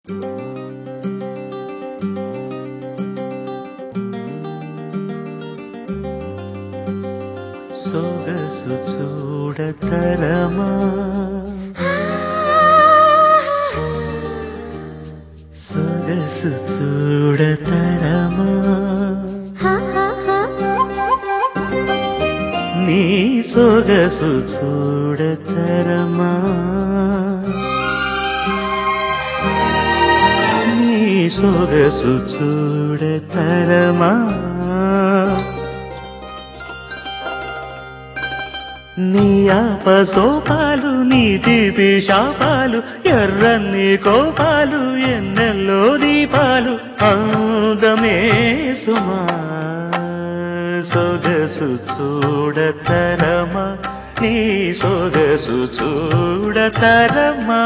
సొగసు చూడతరమా సొగసు చూడతరమా నీ సొగసు చూడతరమా నీ సొగసు చూడతరమా నీ ఆపసోపాలు నీ తీపి శాపాలు ఎర్రన్ని కోపాలు ఎన్నెల్లో దీపాలు అందమే సుమా సొగసు చూడతరమా నీ సొగసు చూడతరమా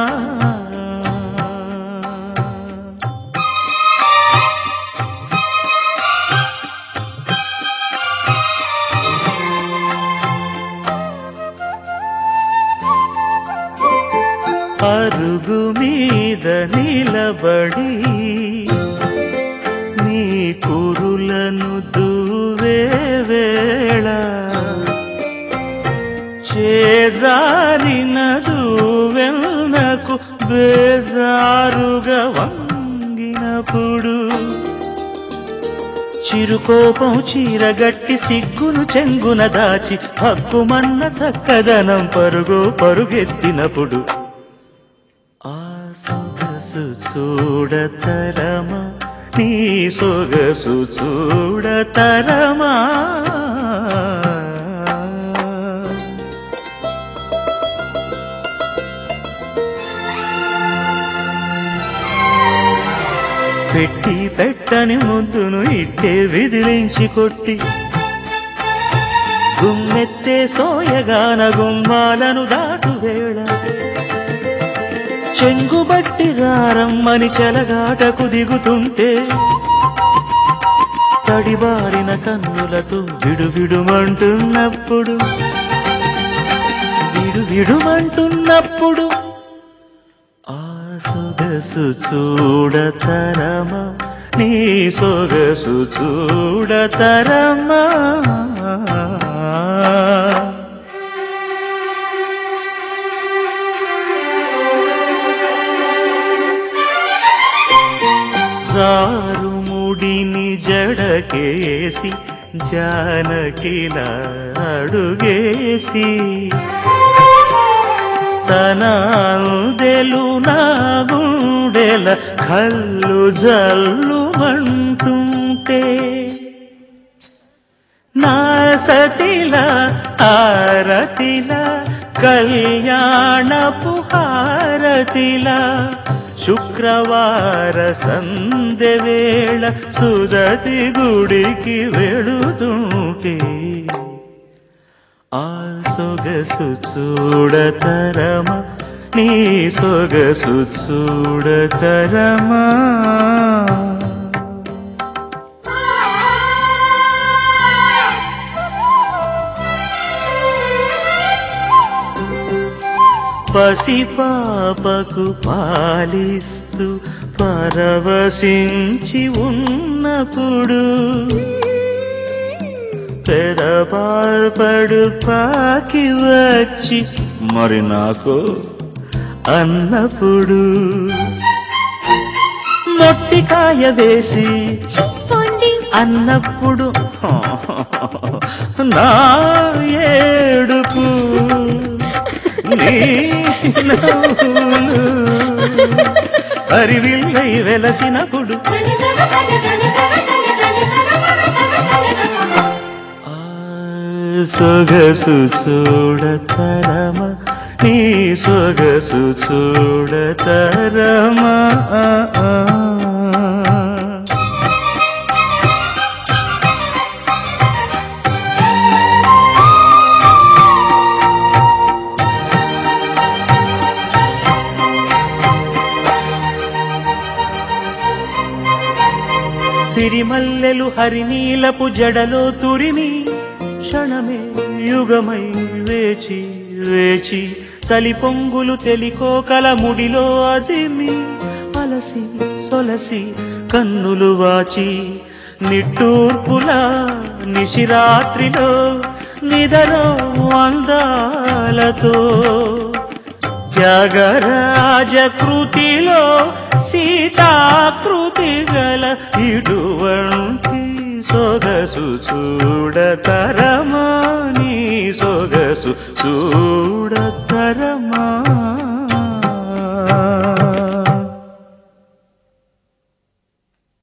అరుగు మీద నిలబడి నీ కురులను దువే వేళ చేజారిన దువెన్నకు బేజారుగా వంగినప్పుడు చిరుకోపం చీరగట్టి సిగ్గును చెంగున దాచి హక్కుమన్న చక్కదనం పరుగు పరుగెత్తినప్పుడు ఆ సొగసు చూడతరమా నీ సొగసు చూడతరమా పెట్టి పెట్టని ముద్దును ఇట్టే విదిలించి కొట్టి గుమ్మెత్తే సోయగాన గుమ్మాలను దాటు వేళ చెంగుబట్టి రారమ్మని చెలగాటకు దిగుతుంటే తడిబారిన కన్నులతో విడువిడుమంటున్నప్పుడు విడు విడుమంటున్నప్పుడు ఆ సొగసు చూడతరమా నీ సొగసు చూడతరమా జారుముడిని జడకేసి జానకిలా అడుగేసి తన అందెలు నా గుండెల కళ్ళు జల్లు అంటుంటే నా సతిల ఆరతిల కళ్యాణపు హారతిల శుక్రవార సందె వేళ సుదతి గుడికి వెళుతుంటే ఆ సొగసు చూడతరమా నీ సొగసు చూడతరమా పసిపాపకు పాలిస్తూ పరవశించి ఉన్నప్పుడు పెదపాపడు పాకి వచ్చి మరి నాకు అన్నప్పుడు మొట్టికాయ వేసి చెప్పండి అన్నప్పుడు నా ఏడుపు నీ నవ్వులు పరివిల్లై వెలసినప్పుడు సని సగ సగ గని సగ సగ గని సగ సగ సగ సగ గని. ఆ సొగసు చూడతరమా నీ సొగసు చూడతరమా సిరిమల్లెలు హరినీలపు జడలో తురిమి క్షణమే యుగమై వేచి వేచి చలి పొంగులు తెలికోకల ముడిలో అదిమి అల అలసి సొలసి కన్నులు వాచి నిట్టూర్పుల నిశిరాత్రిలో నిదరో అందాలతో త్యాగరాజ కృతిలో సీతాకృతి గల ఇటువంటి సొగసు చూడతరమా నీ సొగసు చూడతరమా